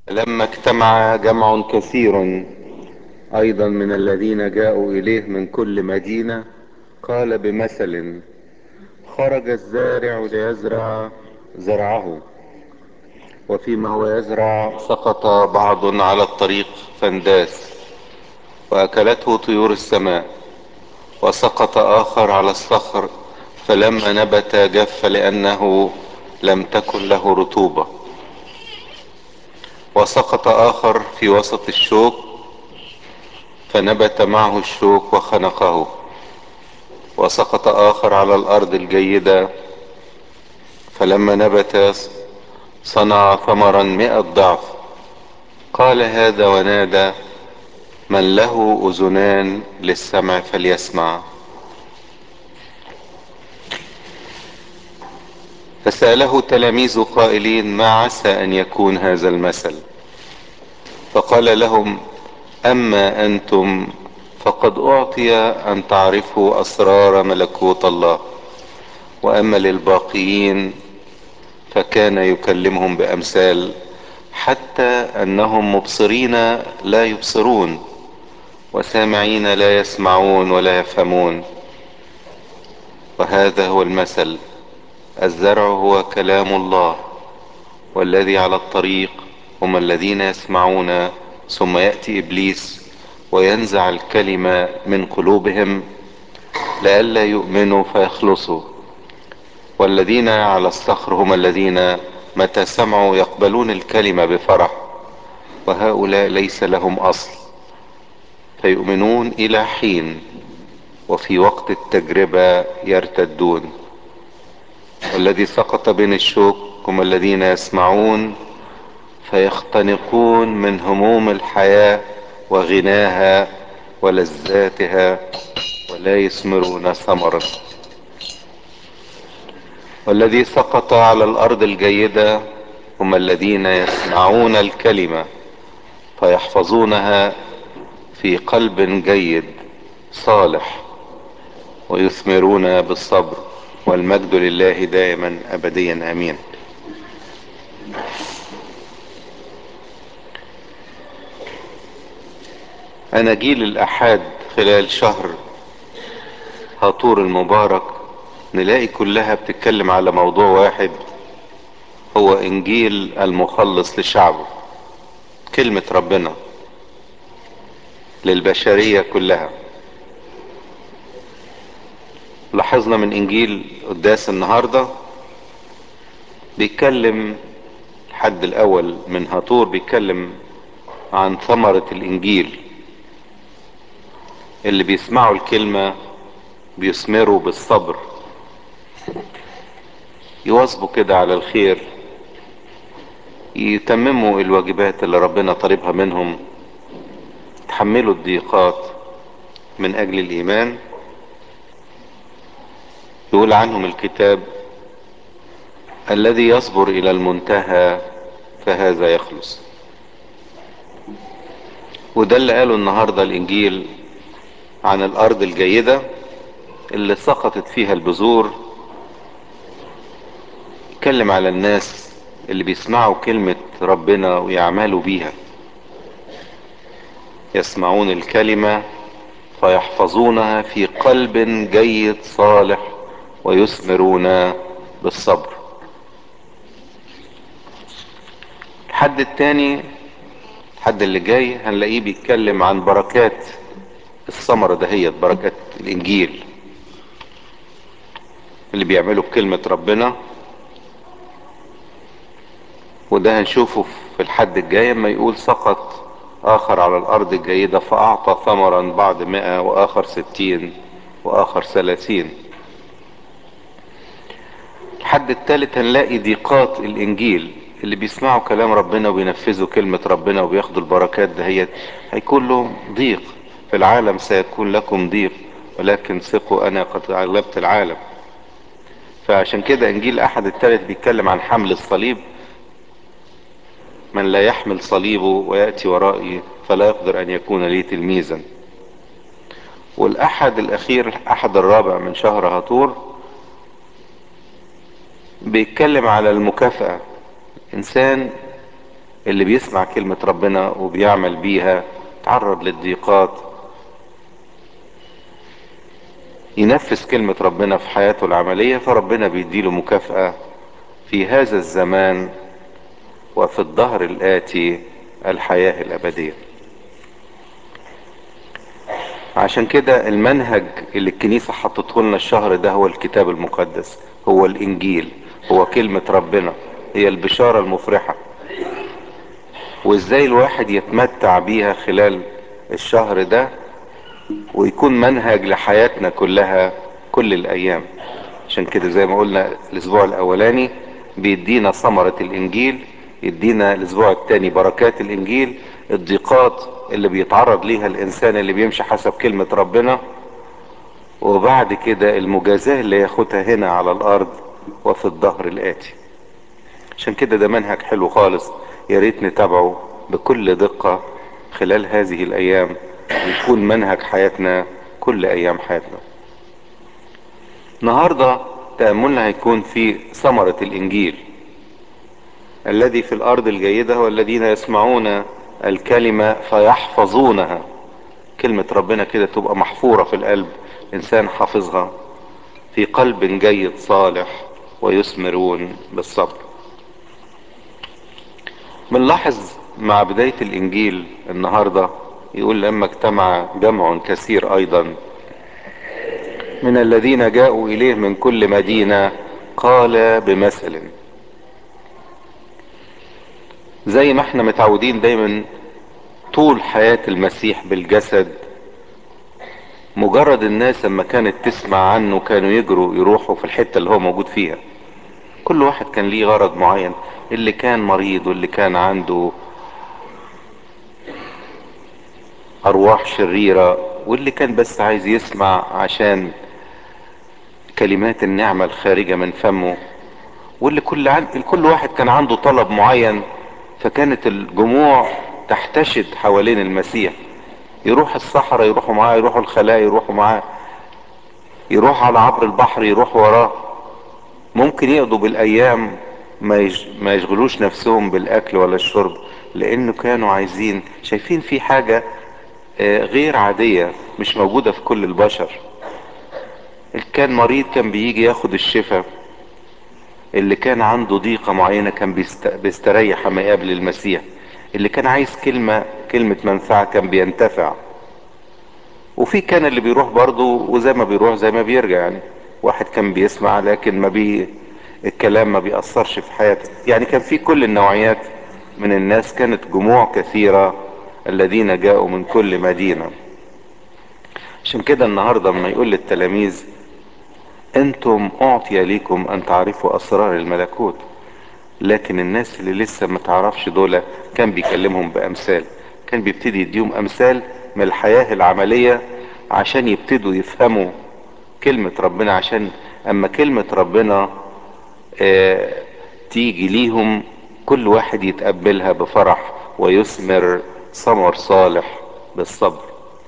لما اجتمع جمع كثير ايضا من الذين جاءوا اليه من كل مدينة قال بمثل خرج الزارع ليزرع زرعه وفيما هو يزرع سقط بعض على الطريق فانداس واكلته طيور السماء وسقط اخر على الصخر فلما نبت جف لانه لم تكن له رطوبة وسقط اخر في وسط الشوك فنبت معه الشوك وخنقه وسقط اخر على الارض الجيدة فلما نبت صنع ثمرا مئة ضعف قال هذا ونادى من له اذنان للسمع فليسمع فسأله تلاميذ قائلين ما عسى ان يكون هذا المثل فقال لهم اما انتم فقد اعطي ان تعرفوا اسرار ملكوت الله واما للباقيين فكان يكلمهم بامثال حتى انهم مبصرين لا يبصرون وسامعين لا يسمعون ولا يفهمون وهذا هو المثل الزرع هو كلام الله والذي على الطريق هم الذين يسمعون ثم يأتي إبليس وينزع الكلمة من قلوبهم لئلا يؤمنوا فيخلصوا والذين على الصخر هم الذين متى سمعوا يقبلون الكلمة بفرح وهؤلاء ليس لهم أصل فيؤمنون إلى حين وفي وقت التجربة يرتدون والذي سقط بين الشوك هم الذين يسمعون فيختنقون من هموم الحياة وغناها ولذاتها ولا يثمرون ثمرا والذي سقط على الارض الجيدة هم الذين يسمعون الكلمة فيحفظونها في قلب جيد صالح ويثمرون بالصبر والمجد لله دائما ابديا امين اناجيل الاحاد خلال شهر هطور المبارك نلاقي كلها بتتكلم على موضوع واحد هو انجيل المخلص لشعبه كلمة ربنا للبشرية كلها لاحظنا من انجيل قداس النهاردة بيتكلم الحد الاول من هطور بيتكلم عن ثمرة الانجيل اللي بيسمعوا الكلمة بيثمروا بالصبر يواظبوا كده على الخير يتمموا الواجبات اللي ربنا طالبها منهم يتحملوا الضيقات من اجل الايمان يقول عنهم الكتاب الذي يصبر الى المنتهى فهذا يخلص وده اللي قاله النهاردة الانجيل عن الارض الجيدة اللي سقطت فيها البذور اتكلم على الناس اللي بيسمعوا كلمة ربنا ويعملوا بيها يسمعون الكلمة فيحفظونها في قلب جيد صالح ويثمرون بالصبر الحد التاني الحد اللي جاي هنلاقيه بيتكلم عن بركات الثمرة دهيت بركات الانجيل اللي بيعملوا بكلمة ربنا وده هنشوفه في الحد الجاي اما يقول سقط اخر على الارض الجيدة فاعطى ثمرا بعد مئة واخر ستين واخر ثلاثين الحد الثالث هنلاقي ضيقات الانجيل اللي بيسمعوا كلام ربنا وبينفذوا كلمة ربنا وبياخدوا البركات دهيت هيكون لهم ضيق في العالم سيكون لكم ضيق ولكن ثقوا انا قد غلبت العالم فعشان كده انجيل احد الثالث بيتكلم عن حمل الصليب من لا يحمل صليبه ويأتي ورائي فلا يقدر ان يكون لي تلميذا والاحد الاخير الاحد الرابع من شهر هطور بيتكلم على المكافأة انسان اللي بيسمع كلمة ربنا وبيعمل بيها تعرض للضيقات ينفذ كلمة ربنا في حياته العملية فربنا بيديله مكافأة في هذا الزمان وفي الظهر الآتي الحياة الأبدية عشان كده المنهج اللي الكنيسة حطته لنا الشهر ده هو الكتاب المقدس هو الإنجيل هو كلمة ربنا هي البشارة المفرحة وازاي الواحد يتمتع بيها خلال الشهر ده ويكون منهج لحياتنا كلها كل الايام عشان كده زي ما قلنا الاسبوع الاولاني بيدينا ثمرة الانجيل يدينا الاسبوع الثاني بركات الانجيل الضيقات اللي بيتعرض ليها الانسان اللي بيمشي حسب كلمة ربنا وبعد كده المجازاة اللي ياخدها هنا على الارض وفي الظهر الاتي عشان كده ده منهج حلو خالص يا ريت نتابعه بكل دقة خلال هذه الايام ويكون منهج حياتنا كل ايام حياتنا النهاردة تأملنا هيكون في ثمرة الانجيل الذي في الارض الجيدة والذين يسمعون الكلمة فيحفظونها كلمة ربنا كده تبقى محفورة في القلب انسان حافظها في قلب جيد صالح ويثمرون بالصبر بنلاحظ مع بداية الانجيل النهاردة يقول لما اجتمع جمع كثير ايضا من الذين جاءوا اليه من كل مدينة قال بمثل زي ما احنا متعودين دايما طول حياة المسيح بالجسد مجرد الناس لما كانت تسمع عنه كانوا يجروا يروحوا في الحتة اللي هو موجود فيها كل واحد كان ليه غرض معين اللي كان مريض واللي كان عنده ارواح شريرة واللي كان بس عايز يسمع عشان كلمات النعمة الخارجة من فمه واللي كل عن... كل واحد كان عنده طلب معين فكانت الجموع تحتشد حوالين المسيح يروح الصحراء يروحوا معاه يروحوا الخلاء يروحوا معاه يروح على عبر البحر يروح وراه ممكن يقضوا بالايام ما, يج... ما يشغلوش نفسهم بالاكل ولا الشرب لانه كانوا عايزين شايفين في حاجة غير عادية مش موجودة في كل البشر كان مريض كان بيجي ياخد الشفاء اللي كان عنده ضيقة معينة كان بيست... بيستريح اما يقابل المسيح اللي كان عايز كلمة كلمة منفعة كان بينتفع وفي كان اللي بيروح برضه وزي ما بيروح زي ما بيرجع يعني واحد كان بيسمع لكن ما بي الكلام ما بيأثرش في حياته يعني كان في كل النوعيات من الناس كانت جموع كثيرة الذين جاءوا من كل مدينة عشان كده النهاردة لما يقول للتلاميذ انتم اعطي ليكم ان تعرفوا اسرار الملكوت لكن الناس اللي لسه ما تعرفش دول كان بيكلمهم بامثال كان بيبتدي يديهم امثال من الحياة العملية عشان يبتدوا يفهموا كلمة ربنا عشان اما كلمة ربنا اه تيجي ليهم كل واحد يتقبلها بفرح ويثمر ثمر صالح بالصبر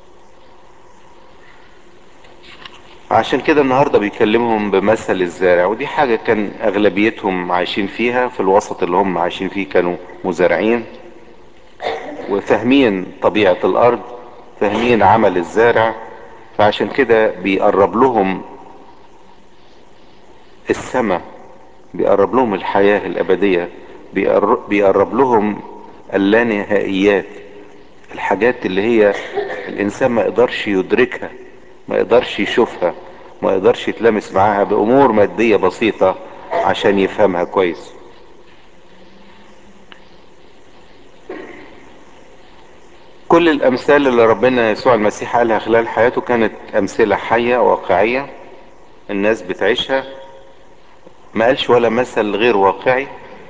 عشان كده النهاردة بيكلمهم بمثل الزارع ودي حاجة كان اغلبيتهم عايشين فيها في الوسط اللي هم عايشين فيه كانوا مزارعين وفاهمين طبيعة الارض فاهمين عمل الزارع فعشان كده بيقرب لهم السماء بيقرب لهم الحياة الابدية بيقرب, بيقرب لهم اللانهائيات الحاجات اللي هي الانسان ما يقدرش يدركها ما يقدرش يشوفها ما يقدرش يتلمس معاها بامور مادية بسيطة عشان يفهمها كويس كل الامثال اللي ربنا يسوع المسيح قالها خلال حياته كانت امثلة حية واقعية الناس بتعيشها ما قالش ولا مثل غير واقعي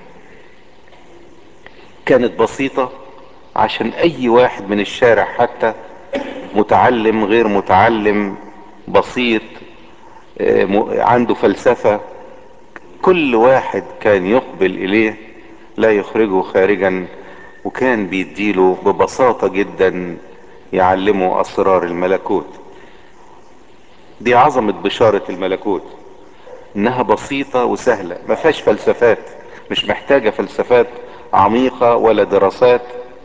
كانت بسيطة عشان اي واحد من الشارع حتى متعلم غير متعلم بسيط عنده فلسفة كل واحد كان يقبل اليه لا يخرجه خارجا وكان بيديله ببساطة جدا يعلمه اسرار الملكوت دي عظمة بشارة الملكوت انها بسيطة وسهلة ما فيهاش فلسفات مش محتاجة فلسفات عميقة ولا دراسات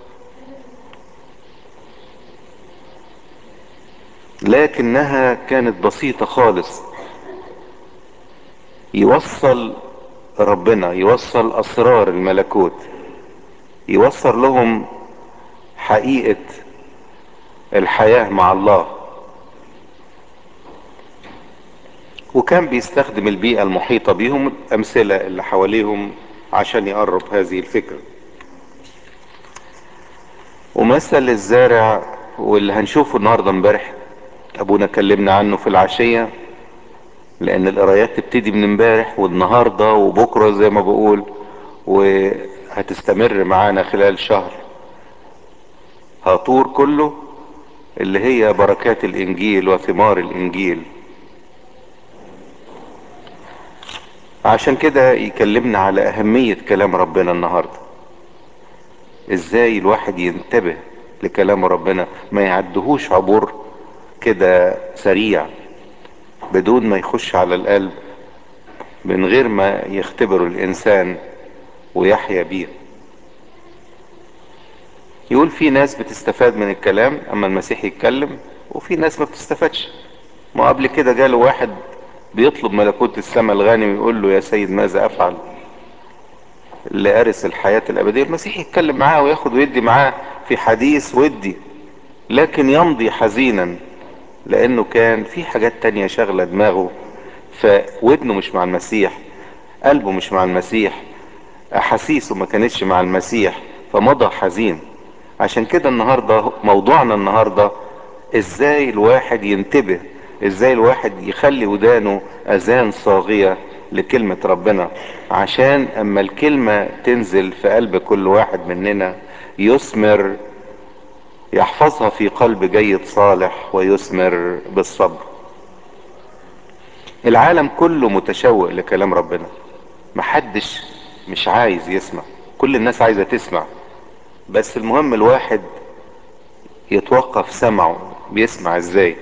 لكنها كانت بسيطة خالص يوصل ربنا يوصل اسرار الملكوت يوصل لهم حقيقة الحياة مع الله وكان بيستخدم البيئة المحيطة بيهم الامثلة اللي حواليهم عشان يقرب هذه الفكرة ومثل الزارع واللي هنشوفه النهاردة امبارح ابونا كلمنا عنه في العشية لان القرايات تبتدي من امبارح والنهاردة وبكرة زي ما بقول وهتستمر معانا خلال شهر هطور كله اللي هي بركات الانجيل وثمار الانجيل عشان كده يكلمنا على اهمية كلام ربنا النهاردة ازاي الواحد ينتبه لكلام ربنا ما يعدهوش عبور كده سريع بدون ما يخش على القلب من غير ما يختبر الانسان ويحيا بيه يقول في ناس بتستفاد من الكلام اما المسيح يتكلم وفي ناس ما بتستفادش ما قبل كده جاله واحد بيطلب ملكوت السماء الغانم يقول له يا سيد ماذا افعل لأرث الحياة الأبدية المسيح يتكلم معاه وياخد ويدي معاه في حديث ودي لكن يمضي حزينا لأنه كان في حاجات تانية شغلة دماغه فودنه مش مع المسيح قلبه مش مع المسيح أحاسيسه ما كانتش مع المسيح فمضى حزين عشان كده النهاردة موضوعنا النهاردة ازاي الواحد ينتبه ازاي الواحد يخلي ودانه اذان صاغية لكلمة ربنا عشان اما الكلمة تنزل في قلب كل واحد مننا يثمر يحفظها في قلب جيد صالح ويثمر بالصبر العالم كله متشوق لكلام ربنا محدش مش عايز يسمع كل الناس عايزة تسمع بس المهم الواحد يتوقف سمعه بيسمع ازاي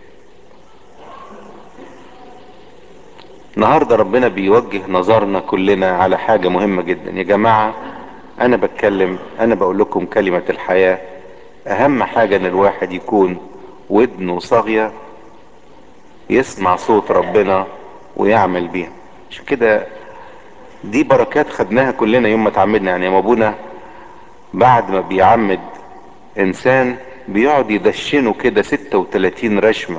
النهاردة ربنا بيوجه نظرنا كلنا على حاجة مهمة جدا يا جماعة انا بتكلم انا بقول لكم كلمة الحياة اهم حاجة ان الواحد يكون ودنه صاغية يسمع صوت ربنا ويعمل بيها عشان كده دي بركات خدناها كلنا يوم ما تعمدنا يعني يا ابونا بعد ما بيعمد انسان بيقعد يدشنه كده 36 رشمة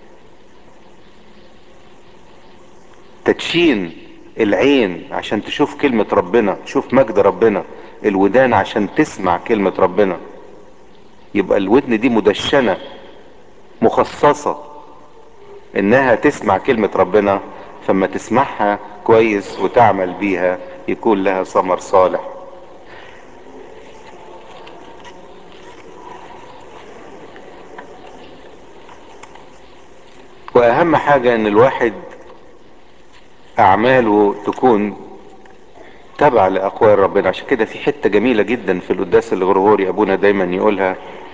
تدشين العين عشان تشوف كلمة ربنا تشوف مجد ربنا الودان عشان تسمع كلمة ربنا يبقى الودن دي مدشنة مخصصة انها تسمع كلمة ربنا فما تسمعها كويس وتعمل بيها يكون لها ثمر صالح واهم حاجة ان الواحد اعماله تكون تبع لاقوال ربنا عشان كده في حتة جميلة جدا في القداس الغرغوري ابونا دايما يقولها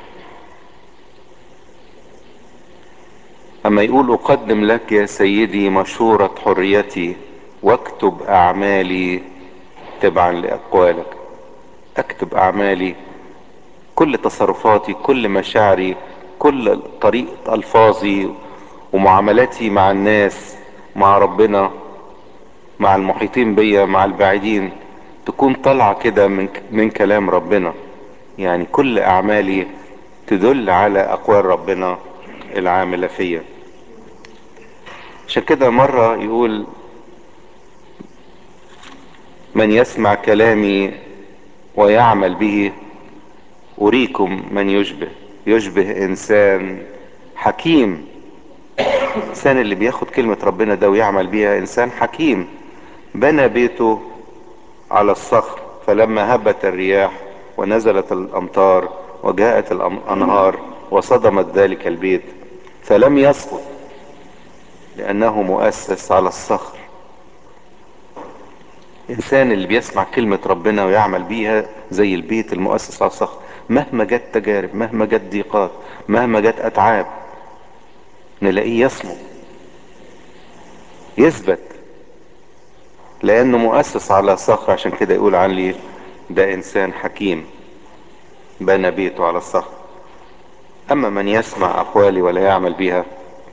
اما يقول اقدم لك يا سيدي مشورة حريتي واكتب اعمالي تبعا لاقوالك اكتب اعمالي كل تصرفاتي كل مشاعري كل طريقة الفاظي ومعاملاتي مع الناس مع ربنا مع المحيطين بيا مع البعيدين تكون طالعة كده من, من كلام ربنا يعني كل اعمالي تدل على اقوال ربنا العاملة فيا عشان كده مرة يقول من يسمع كلامي ويعمل به اريكم من يشبه يشبه انسان حكيم الانسان اللي بياخد كلمة ربنا ده ويعمل بيها انسان حكيم بنى بيته على الصخر فلما هبت الرياح ونزلت الامطار وجاءت الانهار وصدمت ذلك البيت فلم يسقط لانه مؤسس على الصخر الانسان اللي بيسمع كلمة ربنا ويعمل بيها زي البيت المؤسس على الصخر مهما جت تجارب مهما جت ضيقات مهما جت اتعاب نلاقيه يصمد يثبت لانه مؤسس على صخر عشان كده يقول عن لي ده انسان حكيم بنى بيته على الصخر اما من يسمع اقوالي ولا يعمل بها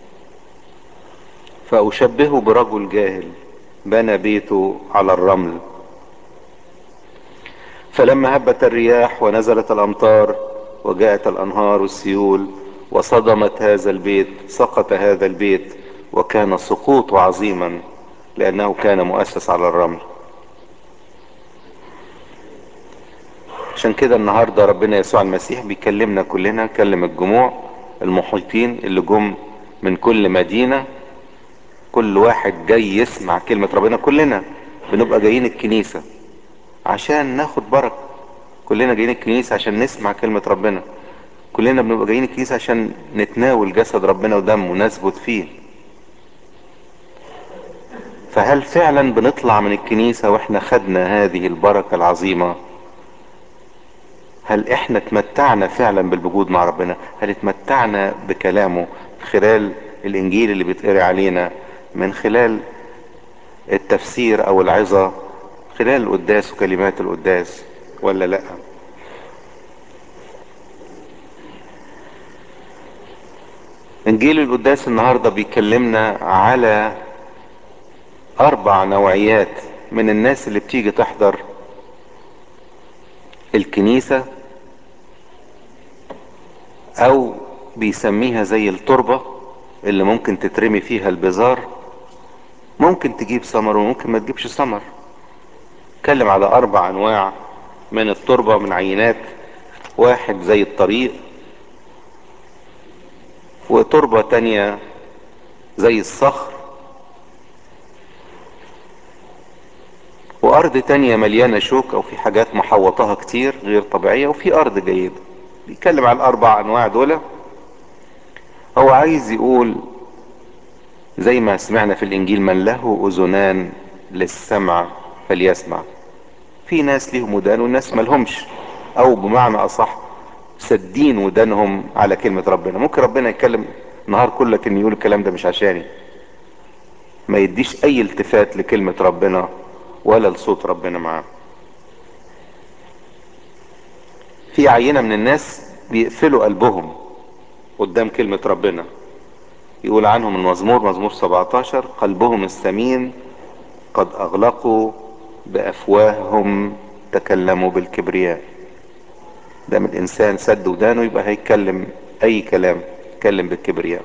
فاشبهه برجل جاهل بنى بيته على الرمل فلما هبت الرياح ونزلت الامطار وجاءت الانهار والسيول وصدمت هذا البيت سقط هذا البيت وكان سقوطه عظيما لانه كان مؤسس على الرمل عشان كده النهاردة ربنا يسوع المسيح بيكلمنا كلنا كلم الجموع المحيطين اللي جم من كل مدينة كل واحد جاي يسمع كلمة ربنا كلنا بنبقى جايين الكنيسة عشان ناخد بركة كلنا جايين الكنيسة عشان نسمع كلمة ربنا كلنا بنبقى جايين الكنيسة عشان نتناول جسد ربنا ودمه نثبت فيه فهل فعلا بنطلع من الكنيسة واحنا خدنا هذه البركة العظيمة هل احنا اتمتعنا فعلا بالوجود مع ربنا هل اتمتعنا بكلامه خلال الانجيل اللي بيتقري علينا من خلال التفسير او العظة خلال القداس وكلمات القداس ولا لا انجيل القداس النهاردة بيكلمنا على اربع نوعيات من الناس اللي بتيجي تحضر الكنيسة او بيسميها زي التربة اللي ممكن تترمي فيها البزار ممكن تجيب ثمر وممكن ما تجيبش ثمر اتكلم على اربع انواع من التربة من عينات واحد زي الطريق وتربة تانية زي الصخر وارض تانية مليانة شوك او في حاجات محوطها كتير غير طبيعية وفي ارض جيدة بيتكلم على الاربع انواع دول هو عايز يقول زي ما سمعنا في الانجيل من له اذنان للسمع فليسمع في ناس ليهم ودان وناس ملهمش او بمعنى اصح سدين ودانهم على كلمة ربنا ممكن ربنا يتكلم نهار كله لكن يقول الكلام ده مش عشاني ما يديش اي التفات لكلمة ربنا ولا لصوت ربنا معاه في عينة من الناس بيقفلوا قلبهم قدام كلمة ربنا يقول عنهم المزمور مزمور 17 قلبهم السمين قد اغلقوا بافواههم تكلموا بالكبرياء ده من الانسان سد ودانه يبقى هيتكلم اي كلام يتكلم بالكبرياء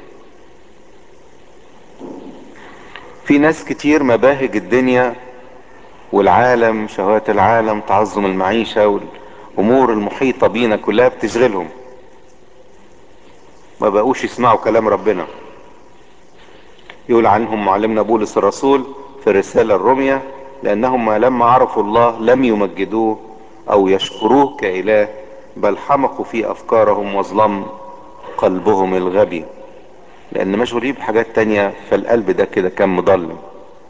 في ناس كتير مباهج الدنيا والعالم شهوات العالم تعظم المعيشة والامور المحيطة بينا كلها بتشغلهم ما بقوش يسمعوا كلام ربنا يقول عنهم معلمنا بولس الرسول في الرسالة الرومية لانهم لما عرفوا الله لم يمجدوه او يشكروه كاله بل حمقوا في افكارهم وظلم قلبهم الغبي لان مشغولين بحاجات تانية فالقلب ده كده كان مضلم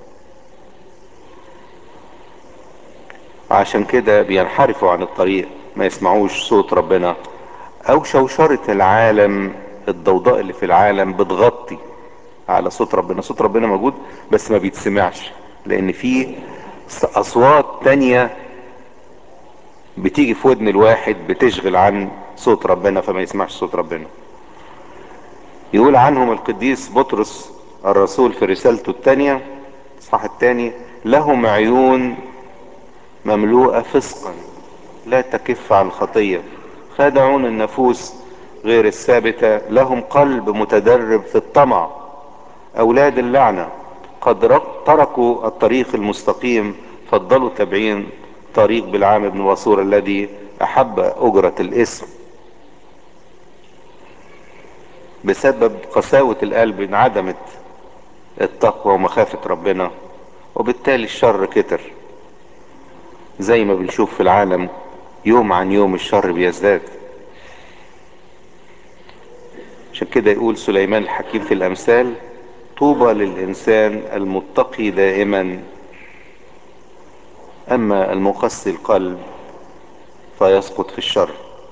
عشان كده بينحرفوا عن الطريق ما يسمعوش صوت ربنا او شوشرة العالم الضوضاء اللي في العالم بتغطي على صوت ربنا صوت ربنا موجود بس ما بيتسمعش لان في اصوات تانية بتيجي في ودن الواحد بتشغل عن صوت ربنا فما يسمعش صوت ربنا يقول عنهم القديس بطرس الرسول في رسالته الثانية الصح الثاني لهم عيون مملوءة فسقا لا تكف عن الخطية خادعون النفوس غير الثابتة لهم قلب متدرب في الطمع اولاد اللعنة قد تركوا الطريق المستقيم فضلوا تابعين طريق بالعام بن وصور الذي احب اجرة الاسم بسبب قساوة القلب انعدمت التقوى ومخافة ربنا وبالتالي الشر كتر زي ما بنشوف في العالم يوم عن يوم الشر بيزداد عشان كده يقول سليمان الحكيم في الامثال طوبى للانسان المتقي دائما اما المقسي القلب فيسقط في الشر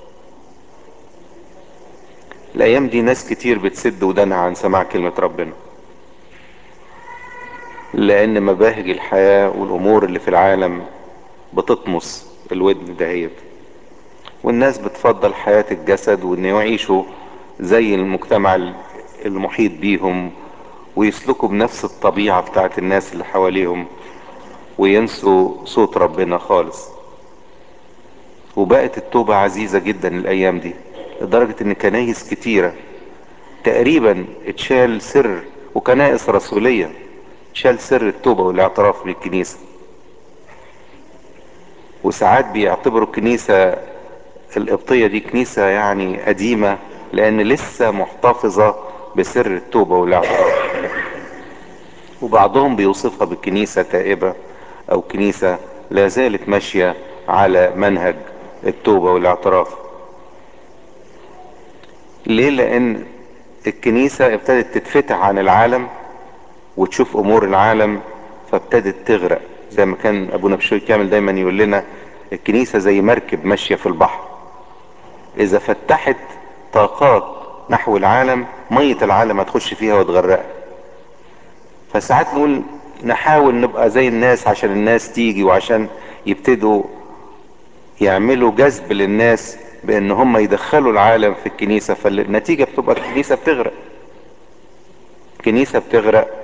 الايام دي ناس كتير بتسد ودانها عن سماع كلمة ربنا لان مباهج الحياة والامور اللي في العالم بتطمس الودن دهيت والناس بتفضل حياة الجسد وان يعيشوا زي المجتمع المحيط بيهم ويسلكوا بنفس الطبيعة بتاعت الناس اللي حواليهم وينسوا صوت ربنا خالص وبقت التوبة عزيزة جدا الايام دي لدرجة ان كنايس كتيرة تقريبا اتشال سر وكنائس رسولية اتشال سر التوبة والاعتراف بالكنيسة وساعات بيعتبروا الكنيسة القبطية دي كنيسة يعني قديمة لان لسه محتفظة بسر التوبة والاعتراف وبعضهم بيوصفها بالكنيسة تائبة او كنيسة لا زالت ماشية على منهج التوبة والاعتراف ليه لان الكنيسة ابتدت تتفتح عن العالم وتشوف امور العالم فابتدت تغرق زي ما كان ابونا بشوي كامل دايما يقول لنا الكنيسة زي مركب ماشية في البحر اذا فتحت طاقات نحو العالم مية العالم هتخش فيها وتغرقها فساعات نقول نحاول نبقى زي الناس عشان الناس تيجي وعشان يبتدوا يعملوا جذب للناس بان هم يدخلوا العالم في الكنيسة فالنتيجة بتبقى الكنيسة بتغرق الكنيسة بتغرق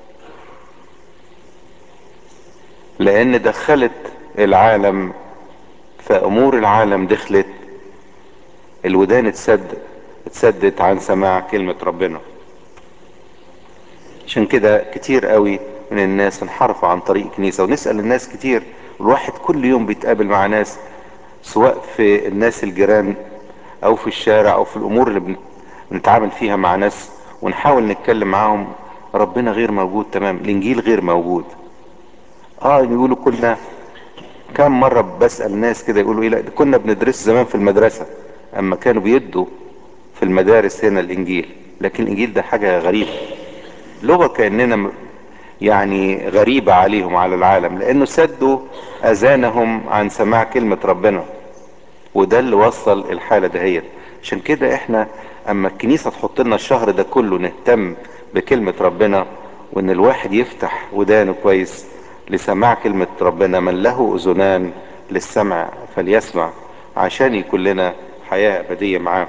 لان دخلت العالم فامور العالم دخلت الودان اتسد اتسدت عن سماع كلمة ربنا عشان كده كتير قوي من الناس انحرفوا عن طريق الكنيسة ونسأل الناس كتير الواحد كل يوم بيتقابل مع ناس سواء في الناس الجيران او في الشارع او في الامور اللي بنتعامل فيها مع ناس ونحاول نتكلم معاهم ربنا غير موجود تمام الانجيل غير موجود اه يقولوا كنا كم مرة بسأل ناس كده يقولوا ايه لا ده كنا بندرس زمان في المدرسة اما كانوا بيدوا في المدارس هنا الانجيل لكن الانجيل ده حاجة غريبة لغة كأننا يعني غريبة عليهم على العالم لانه سدوا اذانهم عن سماع كلمة ربنا وده اللي وصل الحالة دهيت عشان كده احنا اما الكنيسة تحط لنا الشهر ده كله نهتم بكلمة ربنا وان الواحد يفتح ودانه كويس لسماع كلمة ربنا من له اذنان للسمع فليسمع عشان يكون لنا حياة ابدية معاه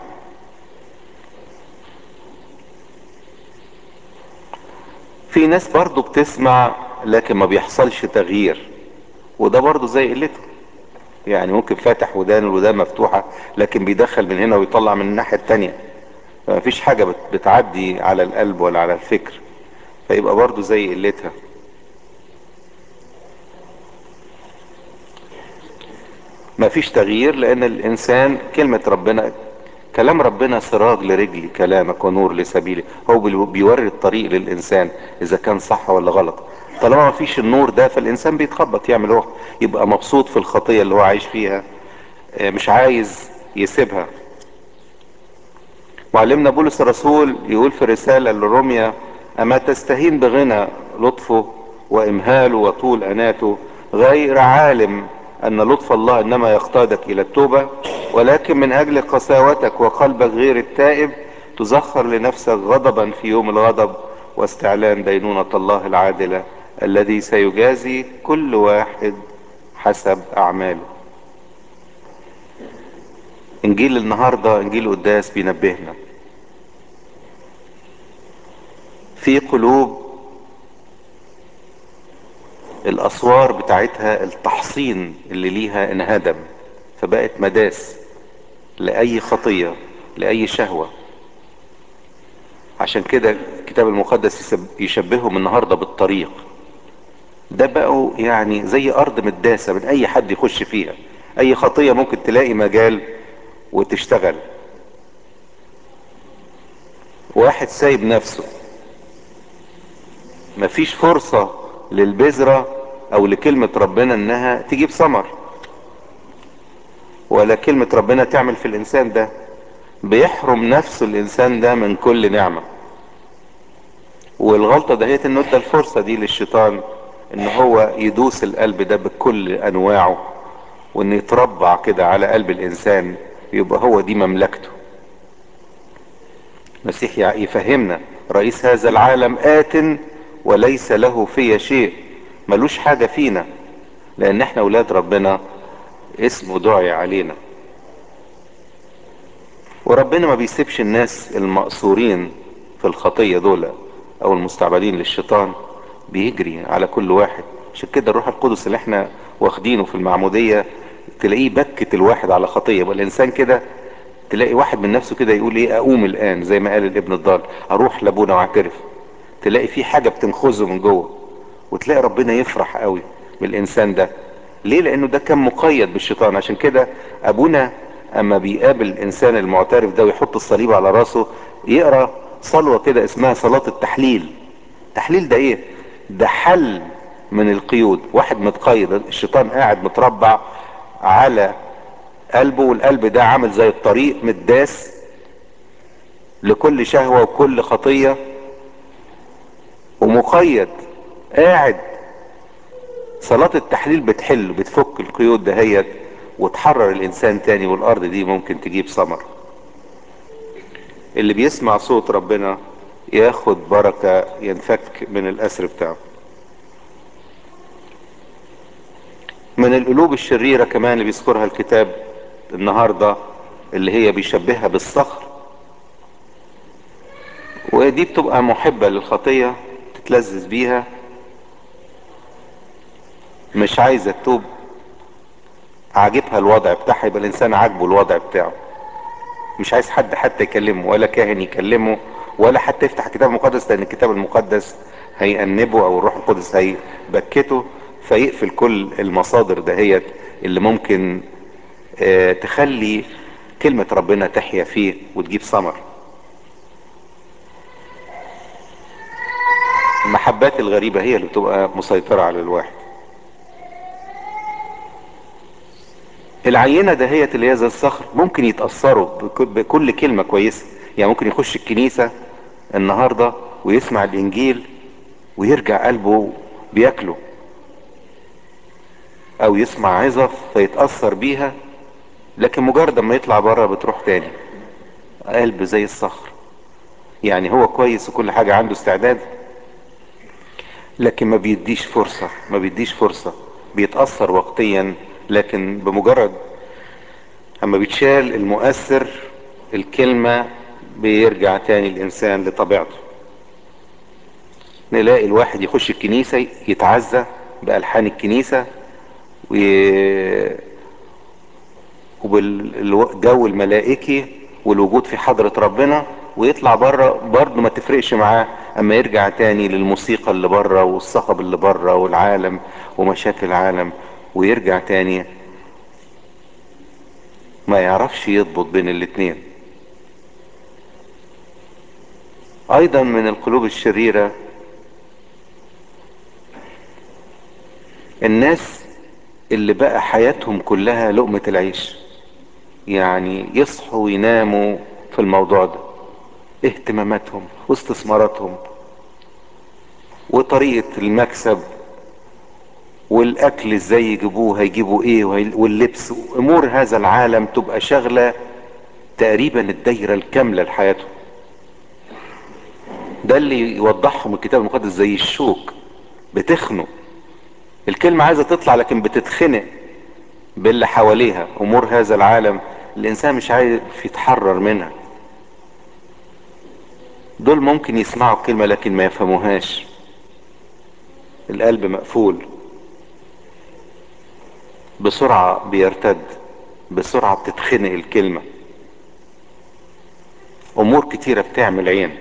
في ناس برضو بتسمع لكن ما بيحصلش تغيير وده برضو زي قلته يعني ممكن فاتح ودان الودان مفتوحة لكن بيدخل من هنا ويطلع من الناحية التانية ما فيش حاجة بتعدي على القلب ولا على الفكر فيبقى برضو زي قلتها ما فيش تغيير لان الانسان كلمة ربنا كلام ربنا سراج لرجلي كلامك ونور لسبيلي هو بيوري الطريق للانسان اذا كان صح ولا غلط طالما ما فيش النور ده فالانسان بيتخبط يعمل هو يبقى مبسوط في الخطية اللي هو عايش فيها مش عايز يسيبها معلمنا بولس الرسول يقول في رسالة لروميا اما تستهين بغنى لطفه وامهاله وطول اناته غير عالم ان لطف الله انما يقتادك الى التوبة ولكن من اجل قساوتك وقلبك غير التائب تزخر لنفسك غضبا في يوم الغضب واستعلان دينونة الله العادلة الذي سيجازي كل واحد حسب اعماله انجيل النهاردة انجيل قداس بينبهنا في قلوب الاسوار بتاعتها التحصين اللي ليها انهدم فبقت مداس لاي خطية لاي شهوة عشان كده الكتاب المقدس يشبههم النهاردة بالطريق ده بقوا يعني زي ارض مداسة من اي حد يخش فيها اي خطية ممكن تلاقي مجال وتشتغل واحد سايب نفسه مفيش فرصة للبذرة او لكلمة ربنا انها تجيب ثمر ولا كلمة ربنا تعمل في الانسان ده بيحرم نفسه الانسان ده من كل نعمة والغلطة ده هي انه ادى الفرصة دي للشيطان ان هو يدوس القلب ده بكل انواعه وان يتربع كده على قلب الانسان يبقى هو دي مملكته المسيح يفهمنا رئيس هذا العالم آت وليس له في شيء ملوش حاجة فينا لان احنا اولاد ربنا اسمه دعي علينا وربنا ما بيسيبش الناس المقصورين في الخطية دول او المستعبدين للشيطان بيجري على كل واحد عشان كده الروح القدس اللي احنا واخدينه في المعمودية تلاقيه بكت الواحد على خطية يبقى الانسان كده تلاقي واحد من نفسه كده يقول ايه اقوم الان زي ما قال الابن الضال اروح لابونا واعترف تلاقي في حاجة بتنخزه من جوه وتلاقي ربنا يفرح قوي بالانسان ده ليه لانه ده كان مقيد بالشيطان عشان كده ابونا اما بيقابل الانسان المعترف ده ويحط الصليب على راسه يقرا صلوة كده اسمها صلاة التحليل التحليل ده ايه ده حل من القيود واحد متقيد الشيطان قاعد متربع على قلبه والقلب ده عامل زي الطريق متداس لكل شهوة وكل خطية ومقيد قاعد صلاة التحليل بتحل بتفك القيود دهيت وتحرر الانسان تاني والارض دي ممكن تجيب ثمر اللي بيسمع صوت ربنا ياخد بركة ينفك من الاسر بتاعه من القلوب الشريرة كمان اللي بيذكرها الكتاب النهاردة اللي هي بيشبهها بالصخر ودي بتبقى محبة للخطية تتلذذ بيها مش عايزة تتوب عاجبها الوضع بتاعها يبقى الانسان عاجبه الوضع بتاعه مش عايز حد حتى يكلمه ولا كاهن يكلمه ولا حتى يفتح الكتاب المقدس لان الكتاب المقدس هيأنبه او الروح القدس هيبكته فيقفل كل المصادر دهيت اللي ممكن اه تخلي كلمة ربنا تحيا فيه وتجيب ثمر المحبات الغريبة هي اللي بتبقى مسيطرة على الواحد العينة دهيت اللي هي زي الصخر ممكن يتأثروا بكل كلمة كويسة يعني ممكن يخش الكنيسة النهاردة ويسمع الانجيل ويرجع قلبه بياكله او يسمع عظة فيتأثر بيها لكن مجرد ما يطلع بره بتروح تاني قلب زي الصخر يعني هو كويس وكل حاجة عنده استعداد لكن ما بيديش فرصة ما بيديش فرصة بيتأثر وقتيا لكن بمجرد اما بيتشال المؤثر الكلمة بيرجع تاني الانسان لطبيعته نلاقي الواحد يخش الكنيسة يتعزى بألحان الكنيسة وي... وبالجو الملائكي والوجود في حضرة ربنا ويطلع بره برضه ما تفرقش معاه اما يرجع تاني للموسيقى اللي بره والصخب اللي بره والعالم ومشاكل العالم ويرجع تاني ما يعرفش يضبط بين الاتنين ايضا من القلوب الشريرة الناس اللي بقى حياتهم كلها لقمة العيش يعني يصحوا ويناموا في الموضوع ده اهتماماتهم واستثماراتهم وطريقة المكسب والاكل ازاي يجيبوه هيجيبوا ايه واللبس امور هذا العالم تبقى شغلة تقريبا الدايرة الكاملة لحياتهم ده اللي يوضحهم الكتاب المقدس زي الشوك بتخنق الكلمة عايزة تطلع لكن بتتخنق باللي حواليها امور هذا العالم الانسان مش عايز يتحرر منها دول ممكن يسمعوا الكلمة لكن ما يفهموهاش القلب مقفول بسرعة بيرتد بسرعة بتتخنق الكلمة امور كتيرة بتعمل عين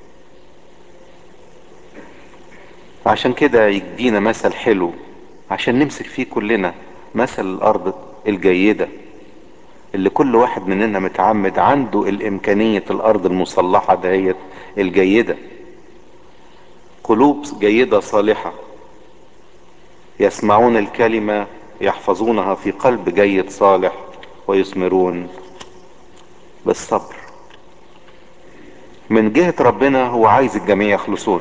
عشان كده يدينا مثل حلو عشان نمسك فيه كلنا مثل الارض الجيدة اللي كل واحد مننا متعمد عنده الامكانية الارض المصلحة دهيت الجيدة قلوب جيدة صالحة يسمعون الكلمة يحفظونها في قلب جيد صالح ويثمرون بالصبر من جهة ربنا هو عايز الجميع يخلصون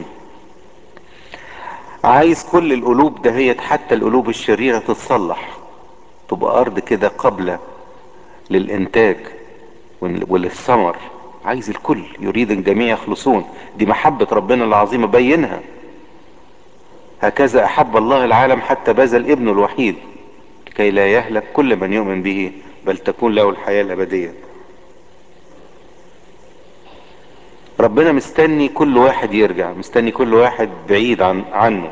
عايز كل القلوب دهيت حتى القلوب الشريرة تتصلح تبقى ارض كده قابلة للانتاج وللثمر عايز الكل يريد الجميع يخلصون دي محبة ربنا العظيمة بينها هكذا احب الله العالم حتى بذل ابنه الوحيد كي لا يهلك كل من يؤمن به بل تكون له الحياة الأبدية ربنا مستني كل واحد يرجع مستني كل واحد بعيد عن عنه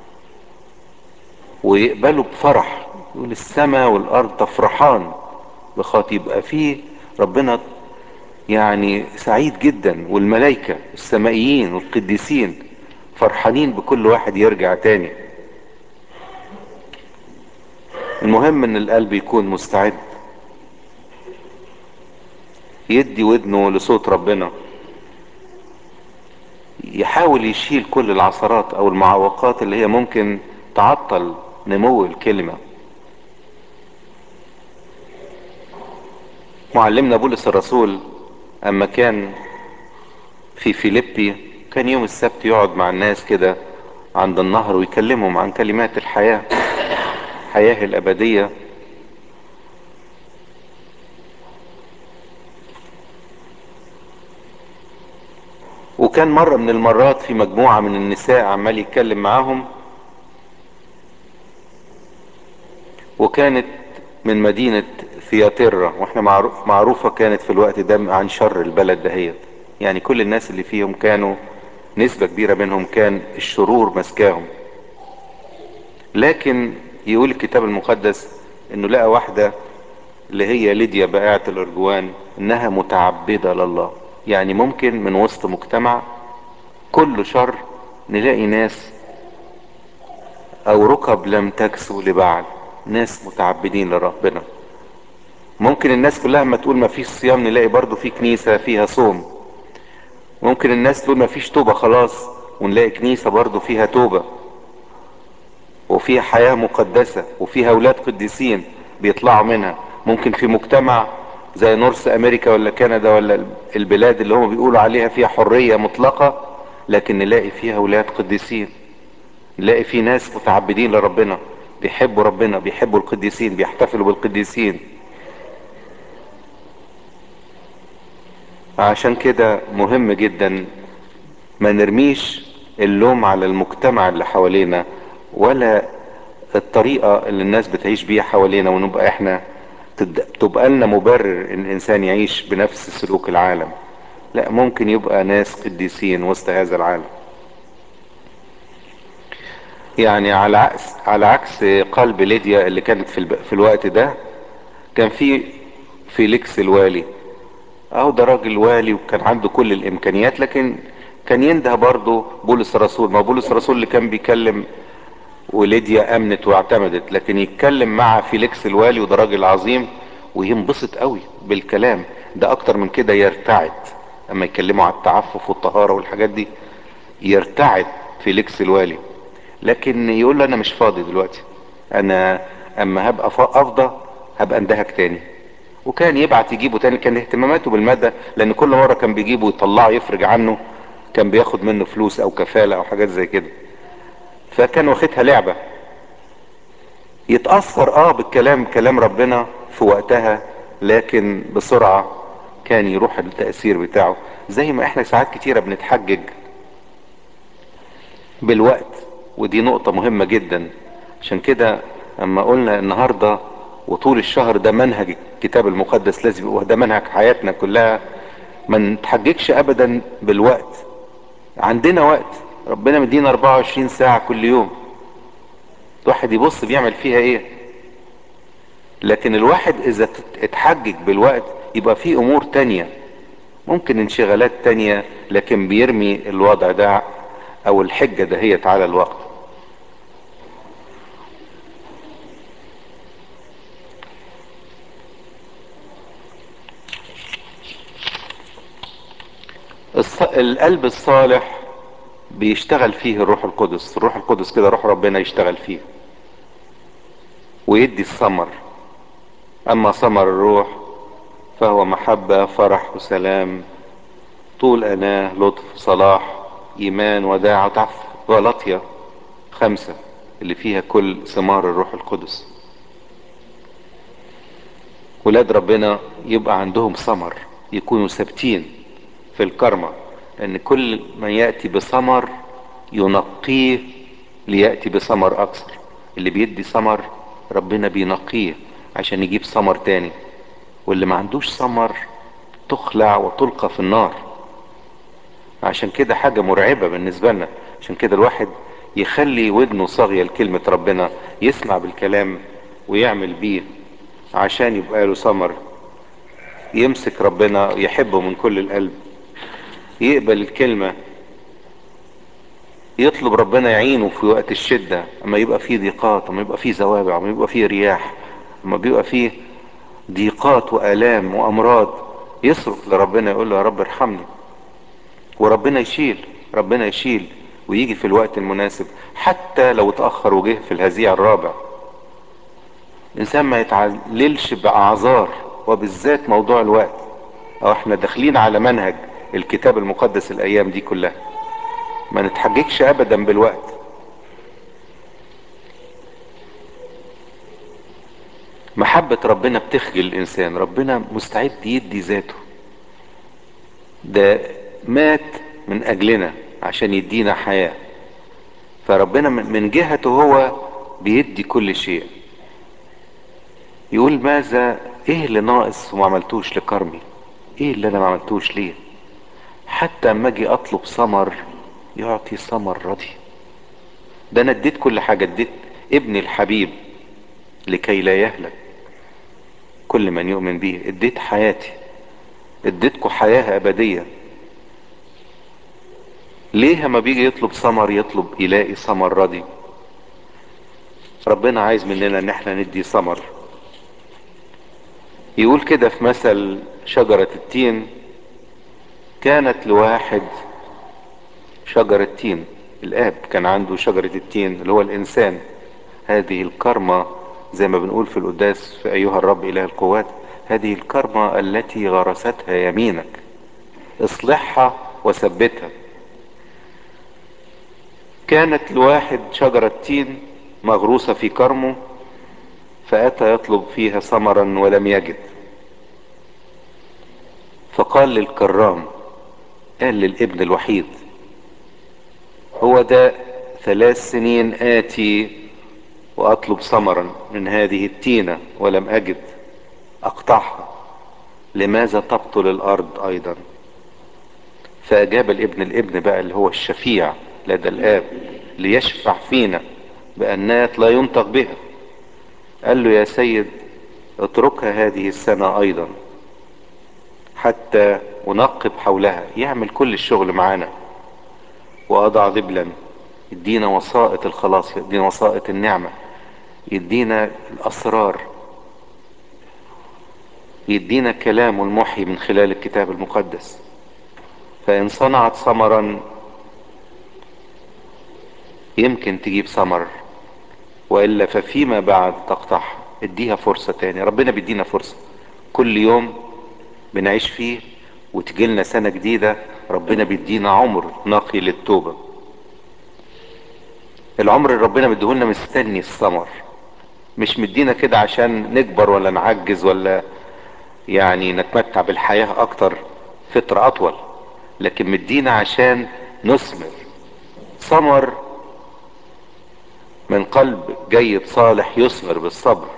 ويقبله بفرح يقول السماء والارض تفرحان بخاطر يبقى فيه ربنا يعني سعيد جدا والملائكة السمائيين والقديسين فرحانين بكل واحد يرجع تاني المهم ان القلب يكون مستعد يدي ودنه لصوت ربنا يحاول يشيل كل العثرات او المعوقات اللي هي ممكن تعطل نمو الكلمة معلمنا بولس الرسول اما كان في فيليبي كان يوم السبت يقعد مع الناس كده عند النهر ويكلمهم عن كلمات الحياة الحياة الابدية وكان مرة من المرات في مجموعة من النساء عمال يتكلم معاهم وكانت من مدينة ثياتيرا واحنا معروف معروفة كانت في الوقت ده عن شر البلد دهيت يعني كل الناس اللي فيهم كانوا نسبة كبيرة منهم كان الشرور مسكاهم لكن يقول الكتاب المقدس انه لقى واحدة اللي هي ليديا بائعة الارجوان انها متعبدة لله يعني ممكن من وسط مجتمع كله شر نلاقي ناس او ركب لم تكسو لبعل ناس متعبدين لربنا ممكن الناس كلها ما تقول ما فيش صيام نلاقي برضو في كنيسة فيها صوم ممكن الناس تقول ما فيش توبة خلاص ونلاقي كنيسة برضو فيها توبة وفيها حياة مقدسة وفيها اولاد قديسين بيطلعوا منها ممكن في مجتمع زي نورث امريكا ولا كندا ولا البلاد اللي هم بيقولوا عليها فيها حرية مطلقة لكن نلاقي فيها اولاد قديسين نلاقي في ناس متعبدين لربنا بيحبوا ربنا بيحبوا القديسين بيحتفلوا بالقديسين عشان كده مهم جدا ما نرميش اللوم على المجتمع اللي حوالينا ولا الطريقة اللي الناس بتعيش بيها حوالينا ونبقى احنا تبقى لنا مبرر ان الانسان يعيش بنفس سلوك العالم لا ممكن يبقى ناس قديسين وسط هذا العالم يعني على عكس على عكس قلب ليديا اللي كانت في, الب... في الوقت ده كان في فيليكس الوالي اهو ده راجل والي وكان عنده كل الامكانيات لكن كان ينده برضه بولس الرسول ما بولس الرسول اللي كان بيكلم وليديا امنت واعتمدت لكن يتكلم مع فيليكس الوالي وده راجل عظيم وينبسط قوي بالكلام ده اكتر من كده يرتعد اما يكلموا على التعفف والطهارة والحاجات دي يرتعد فيليكس الوالي لكن يقول له انا مش فاضي دلوقتي انا اما هبقى افضى هبقى اندهك تاني وكان يبعت يجيبه تاني كان اهتماماته بالمادة لان كل مرة كان بيجيبه يطلعه يفرج عنه كان بياخد منه فلوس او كفالة او حاجات زي كده فكان واخدها لعبة يتأثر اه بالكلام كلام ربنا في وقتها لكن بسرعة كان يروح التأثير بتاعه زي ما احنا ساعات كتيرة بنتحجج بالوقت ودي نقطة مهمة جدا عشان كده اما قلنا النهاردة وطول الشهر ده منهج الكتاب المقدس لازم يبقى ده منهج حياتنا كلها ما نتحججش ابدا بالوقت عندنا وقت ربنا مدينا 24 ساعة كل يوم الواحد يبص بيعمل فيها ايه لكن الواحد اذا اتحجج بالوقت يبقى في امور تانية ممكن انشغالات تانية لكن بيرمي الوضع ده او الحجة دهيت على الوقت القلب الصالح بيشتغل فيه الروح القدس الروح القدس كده روح ربنا يشتغل فيه ويدي الثمر اما ثمر الروح فهو محبة فرح وسلام طول اناه لطف صلاح ايمان وداع وتعف غلطية خمسة اللي فيها كل ثمار الروح القدس ولاد ربنا يبقى عندهم ثمر يكونوا ثابتين في الكرمة ان كل من يأتي بثمر ينقيه ليأتي بثمر اكثر اللي بيدي ثمر ربنا بينقيه عشان يجيب ثمر تاني واللي ما عندوش ثمر تخلع وتلقى في النار عشان كده حاجة مرعبة بالنسبة لنا عشان كده الواحد يخلي ودنه صاغية لكلمة ربنا يسمع بالكلام ويعمل بيه عشان يبقى له ثمر يمسك ربنا يحبه من كل القلب يقبل الكلمة يطلب ربنا يعينه في وقت الشدة اما يبقى فيه ضيقات اما يبقى فيه زوابع اما يبقى فيه رياح اما بيبقى فيه ضيقات والام وامراض يصرخ لربنا يقول له يا رب ارحمني وربنا يشيل ربنا يشيل ويجي في الوقت المناسب حتى لو اتأخر وجه في الهزيع الرابع الانسان ما يتعللش باعذار وبالذات موضوع الوقت او احنا داخلين على منهج الكتاب المقدس الايام دي كلها ما نتحججش ابدا بالوقت محبة ربنا بتخجل الانسان ربنا مستعد يدي ذاته ده مات من اجلنا عشان يدينا حياة فربنا من جهته هو بيدي كل شيء يقول ماذا ايه اللي ناقص وما عملتوش لكرمي ايه اللي انا ما عملتوش ليه حتى اما اجي اطلب ثمر يعطي ثمر رضي ده انا اديت كل حاجة اديت ابني الحبيب لكي لا يهلك كل من يؤمن به اديت حياتي اديتكم حياة ابدية ليه ما بيجي يطلب ثمر يطلب يلاقي ثمر راضي ربنا عايز مننا ان احنا ندي ثمر يقول كده في مثل شجرة التين كانت لواحد شجرة تين الاب كان عنده شجرة التين اللي هو الانسان هذه الكرمة زي ما بنقول في القداس في ايها الرب اله القوات هذه الكرمة التي غرستها يمينك اصلحها وثبتها كانت لواحد شجرة تين مغروسة في كرمه فأتى يطلب فيها ثمرا ولم يجد فقال للكرام قال للابن الوحيد هو ده ثلاث سنين آتي وأطلب ثمرا من هذه التينة ولم أجد أقطعها لماذا تبطل الأرض أيضا فأجاب الابن الابن بقى اللي هو الشفيع لدى الآب ليشفع فينا بأنات لا ينطق بها قال له يا سيد اتركها هذه السنة أيضا حتى أنقب حولها يعمل كل الشغل معانا وأضع ذبلا يدينا وسائط الخلاص يدينا وسائط النعمة يدينا الأسرار يدينا كلامه المحي من خلال الكتاب المقدس فإن صنعت ثمرا يمكن تجيب ثمر وإلا ففيما بعد تقطعها اديها فرصة تاني ربنا بيدينا فرصة كل يوم بنعيش فيه وتجيلنا سنة جديدة ربنا بيدينا عمر نقي للتوبة العمر اللي ربنا مديهولنا مستني الثمر مش مدينا كده عشان نكبر ولا نعجز ولا يعني نتمتع بالحياة اكتر فترة اطول لكن مدينا عشان نثمر ثمر من قلب جيد صالح يثمر بالصبر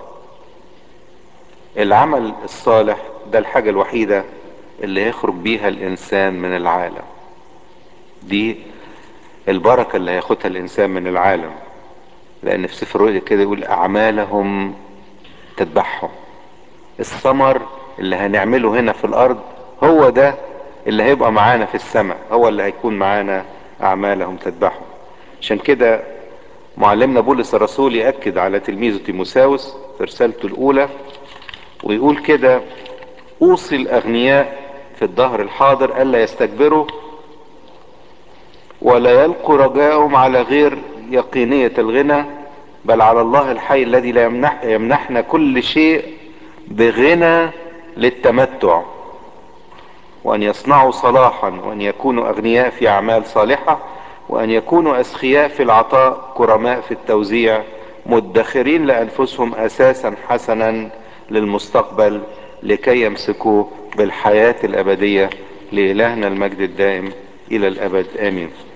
العمل الصالح ده الحاجة الوحيدة اللي يخرج بيها الانسان من العالم دي البركة اللي هياخدها الانسان من العالم لان في سفر الرؤيا كده يقول اعمالهم تتبعهم الثمر اللي هنعمله هنا في الارض هو ده اللي هيبقى معانا في السماء هو اللي هيكون معانا اعمالهم تتبعهم عشان كده معلمنا بولس الرسول يأكد على تلميذه تيموساوس في رسالته الاولى ويقول كده اوصي الاغنياء في الظهر الحاضر الا يستكبروا ولا يلقوا رجاءهم على غير يقينية الغنى بل على الله الحي الذي لا يمنح يمنحنا كل شيء بغنى للتمتع وان يصنعوا صلاحا وان يكونوا اغنياء في اعمال صالحة وان يكونوا اسخياء في العطاء كرماء في التوزيع مدخرين لانفسهم اساسا حسنا للمستقبل لكي يمسكوا بالحياة الابدية لالهنا المجد الدائم الى الابد امين